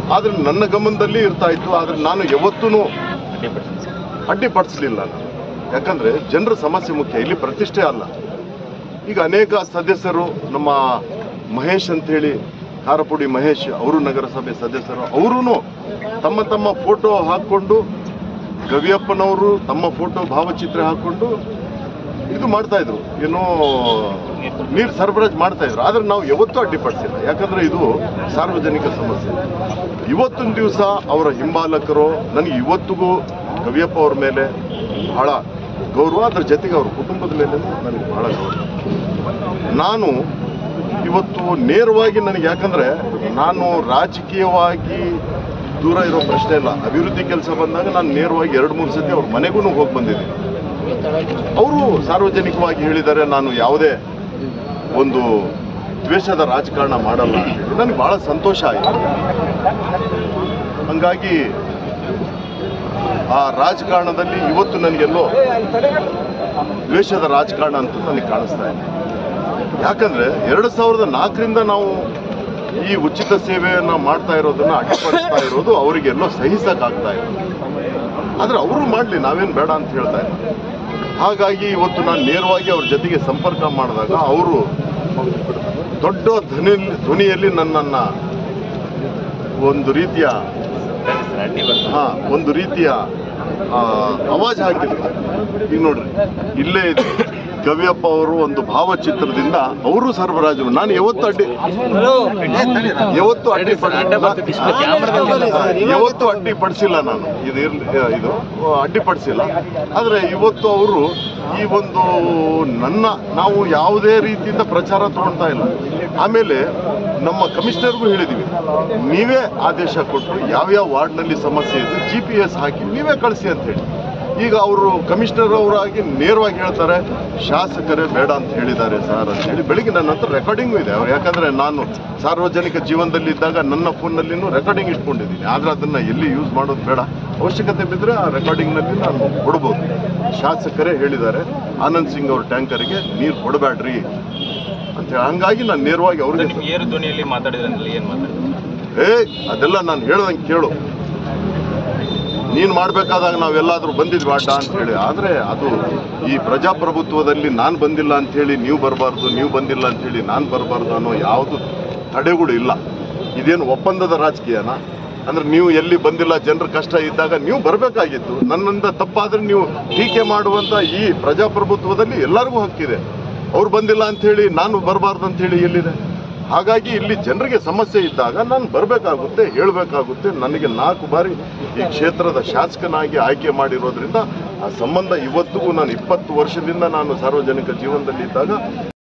ಆದರೆ ನನ್ನ ಗಮನದಲ್ಲಿ ಇರ್ತಾ ಇತ್ತು ಆದರೆ ನಾನು ಯಾವತ್ತೂ ಅಡ್ಡಿಪಡಿಸಲಿಲ್ಲ ನಾನು ಯಾಕಂದ್ರೆ ಜನರ ಸಮಸ್ಯೆ ಮುಖ್ಯ ಇಲ್ಲಿ ಪ್ರತಿಷ್ಠೆ ಅಲ್ಲ ಈಗ ಅನೇಕ ಸದಸ್ಯರು ನಮ್ಮ ಮಹೇಶ್ ಅಂತೇಳಿ ಖಾರಪುಡಿ ಮಹೇಶ್ ಅವರು ನಗರಸಭೆ ಸದಸ್ಯರು ಅವರೂ ತಮ್ಮ ತಮ್ಮ ಫೋಟೋ ಹಾಕ್ಕೊಂಡು ಗವಿಯಪ್ಪನವರು ತಮ್ಮ ಫೋಟೋ ಭಾವಚಿತ್ರ ಹಾಕ್ಕೊಂಡು ಇದು ಮಾಡ್ತಾ ಇದ್ರು ಏನೋ ನೀರು ಸರಬರಾಜು ಮಾಡ್ತಾ ಇದ್ರು ಆದ್ರೆ ನಾವು ಯಾವತ್ತೂ ಅಡ್ಡಿಪಡಿಸಿಲ್ಲ ಯಾಕಂದ್ರೆ ಇದು ಸಾರ್ವಜನಿಕ ಸಮಸ್ಯೆ ಇವತ್ತೊಂದು ದಿವಸ ಅವರ ಹಿಂಬಾಲಕರು ನನಗೆ ಇವತ್ತಿಗೂ ಕವಿಯಪ್ಪ ಅವ್ರ ಮೇಲೆ ಬಹಳ ಗೌರವ ಅದ್ರ ಜೊತೆಗೆ ಅವ್ರ ಕುಟುಂಬದ ಮೇಲೆ ನನಗೆ ಬಹಳ ಗೌರವ ನಾನು ಇವತ್ತು ನೇರವಾಗಿ ನನಗೆ ಯಾಕಂದ್ರೆ ನಾನು ರಾಜಕೀಯವಾಗಿ ದೂರ ಇರೋ ಪ್ರಶ್ನೆ ಇಲ್ಲ ಅಭಿವೃದ್ಧಿ ಕೆಲಸ ಬಂದಾಗ ನಾನು ನೇರವಾಗಿ ಎರಡು ಮೂರು ಸತಿ ಅವ್ರ ಮನೆಗೂ ಹೋಗಿ ಬಂದಿದ್ದೀನಿ ಅವರು ಸಾರ್ವಜನಿಕವಾಗಿ ಹೇಳಿದ್ದಾರೆ ನಾನು ಯಾವುದೇ ಒಂದು ದ್ವೇಷದ ರಾಜಕಾರಣ ಮಾಡಲ್ಲ ಅಂತ ಹೇಳಿ ನನಗೆ ಬಹಳ ಸಂತೋಷ ಆಯಿತು ಹಂಗಾಗಿ ಆ ರಾಜಕಾರಣದಲ್ಲಿ ಇವತ್ತು ನನಗೆಲ್ಲೋ ದ್ವೇಷದ ರಾಜಕಾರಣ ಅಂತ ನನಗೆ ಕಾಣಿಸ್ತಾ ಇದೆ ಯಾಕಂದ್ರೆ ಎರಡು ಸಾವಿರದ ನಾಲ್ಕರಿಂದ ನಾವು ಈ ಉಚಿತ ಸೇವೆಯನ್ನ ಮಾಡ್ತಾ ಇರೋದನ್ನ ಅಡ್ಡಿಪಡಿಸ್ತಾ ಇರೋದು ಅವರಿಗೆಲ್ಲೋ ಸಹಿಸಕ್ಕಾಗ್ತಾ ಇಲ್ಲ ಆದ್ರೆ ಅವರು ಮಾಡಲಿ ನಾವೇನು ಬೇಡ ಅಂತ ಹೇಳ್ತಾ ಇಲ್ಲ ಹಾಗಾಗಿ ಇವತ್ತು ನಾನು ನೇರವಾಗಿ ಅವ್ರ ಜೊತೆಗೆ ಸಂಪರ್ಕ ಮಾಡಿದಾಗ ಅವರು ದೊಡ್ಡ ಧ್ವನಿ ಧ್ವನಿಯಲ್ಲಿ ನನ್ನನ್ನ ಒಂದು ರೀತಿಯ ಹಾ ಒಂದು ರೀತಿಯ ಆ, ಅವಾಜ್ ಹಾಕಿದ್ರು ಈಗ ನೋಡ್ರಿ ಇಲ್ಲೇ ಇದೆ ಗವಿಯಪ್ಪ ಅವರು ಒಂದು ಭಾವಚಿತ್ರದಿಂದ ಅವರು ಸರಬರಾಜು ನಾನು ಯಾವತ್ತು ಅಡ್ಡಿ ಯಾವತ್ತು ಅಡ್ಡಿ ಯಾವತ್ತು ಅಡ್ಡಿಪಡಿಸಿಲ್ಲ ನಾನು ಇದು ಇರ್ಲಿ ಇದು ಅಡ್ಡಿಪಡಿಸಿಲ್ಲ ಆದರೆ ಇವತ್ತು ಅವರು ಈ ಒಂದು ನನ್ನ ನಾವು ಯಾವುದೇ ರೀತಿಯಿಂದ ಪ್ರಚಾರ ತಗೊಳ್ತಾ ಇಲ್ಲ ಆಮೇಲೆ ನಮ್ಮ ಕಮಿಷನರ್ಗೂ ಹೇಳಿದ್ವಿ ನೀವೇ ಆದೇಶ ಕೊಟ್ಟು ಯಾವ್ಯಾವ ವಾರ್ಡ್ನಲ್ಲಿ ಸಮಸ್ಯೆ ಇದೆ ಜಿ ಪಿ ಎಸ್ ಹಾಕಿ ನೀವೇ ಕಳಿಸಿ ಅಂತ ಹೇಳಿ ಈಗ ಅವರು ಕಮಿಷನರ್ ಅವರಾಗಿ ನೇರವಾಗಿ ಹೇಳ್ತಾರೆ ಶಾಸಕರೇ ಬೇಡ ಅಂತ ಹೇಳಿದ್ದಾರೆ ಸರ್ ಅಂತ ಹೇಳಿ ಬೆಳಿಗ್ಗೆ ನನ್ನ ಹತ್ರ ರೆಕಾರ್ಡಿಂಗು ಇದೆ ಅವ್ರು ಯಾಕಂದ್ರೆ ನಾನು ಸಾರ್ವಜನಿಕ ಜೀವನದಲ್ಲಿ ಇದ್ದಾಗ ನನ್ನ ಫೋನ್ನಲ್ಲಿನೂ ರೆಕಾರ್ಡಿಂಗ್ ಇಟ್ಕೊಂಡಿದ್ದೀನಿ ಆದ್ರೆ ಅದನ್ನ ಎಲ್ಲಿ ಯೂಸ್ ಮಾಡೋದು ಬೇಡ ಅವಶ್ಯಕತೆ ಬಿದ್ದರೆ ಆ ರೆಕಾರ್ಡಿಂಗ್ನಲ್ಲಿ ನಾನು ಕೊಡ್ಬೋದು ಶಾಸಕರೇ ಹೇಳಿದ್ದಾರೆ ಆನಂದ್ ಸಿಂಗ್ ಅವ್ರ ಟ್ಯಾಂಕರ್ಗೆ ನೀರು ಕೊಡಬೇಡ್ರಿ ಅಂತ ಹೇಳಿ ಹಂಗಾಗಿ ನಾನು ನೇರವಾಗಿ ಅವ್ರಿಗೆ ನಿಮ್ಗೆ ಏರು ಧ್ವನಿಯಲ್ಲಿ ಮಾತಾಡಿದ್ರಲ್ಲಿ ಏನ್ ಮಾತಾಡಿದ್ರು ಏ ಅದೆಲ್ಲ ನಾನು ಹೇಳ್ದಂಗೆ ಕೇಳು ನೀನು ಮಾಡಬೇಕಾದಾಗ ನಾವೆಲ್ಲಾದ್ರೂ ಬಂದಿದ್ವಿ ಅಡ್ಡ ಅಂತ ಹೇಳಿ ಆದರೆ ಅದು ಈ ಪ್ರಜಾಪ್ರಭುತ್ವದಲ್ಲಿ ನಾನು ಬಂದಿಲ್ಲ ಅಂತ ಹೇಳಿ ನೀವು ಬರಬಾರ್ದು ನೀವು ಬಂದಿಲ್ಲ ಅಂತ ಹೇಳಿ ನಾನು ಬರಬಾರ್ದು ಅನ್ನೋ ಯಾವುದು ತಡೆಗಳು ಇಲ್ಲ ಇದೇನು ಒಪ್ಪಂದದ ರಾಜಕೀಯನ ಅಂದ್ರೆ ನೀವು ಎಲ್ಲಿ ಬಂದಿಲ್ಲ ಜನರ ಕಷ್ಟ ಇದ್ದಾಗ ನೀವು ಬರಬೇಕಾಗಿತ್ತು ನನ್ನಿಂದ ತಪ್ಪಾದ್ರೆ ನೀವು ಟೀಕೆ ಮಾಡುವಂತ ಈ ಪ್ರಜಾಪ್ರಭುತ್ವದಲ್ಲಿ ಎಲ್ಲರಿಗೂ ಹಕ್ಕಿದೆ ಅವ್ರು ಬಂದಿಲ್ಲ ಅಂತ ಹೇಳಿ ನಾನು ಬರಬಾರ್ದು ಅಂತ ಹೇಳಿ ಎಲ್ಲಿದೆ ಹಾಗಾಗಿ ಇಲ್ಲಿ ಜನರಿಗೆ ಸಮಸ್ಯೆ ಇದ್ದಾಗ ನಾನು ಬರಬೇಕಾಗುತ್ತೆ ಹೇಳಬೇಕಾಗುತ್ತೆ ನನಗೆ ನಾಲ್ಕು ಬಾರಿ ಈ ಕ್ಷೇತ್ರದ ಶಾಸಕನಾಗಿ ಆಯ್ಕೆ ಮಾಡಿರೋದ್ರಿಂದ ಆ ಸಂಬಂಧ ಇವತ್ತಿಗೂ ನಾನು ಇಪ್ಪತ್ತು ವರ್ಷದಿಂದ ನಾನು ಸಾರ್ವಜನಿಕ ಜೀವನದಲ್ಲಿ ಇದ್ದಾಗ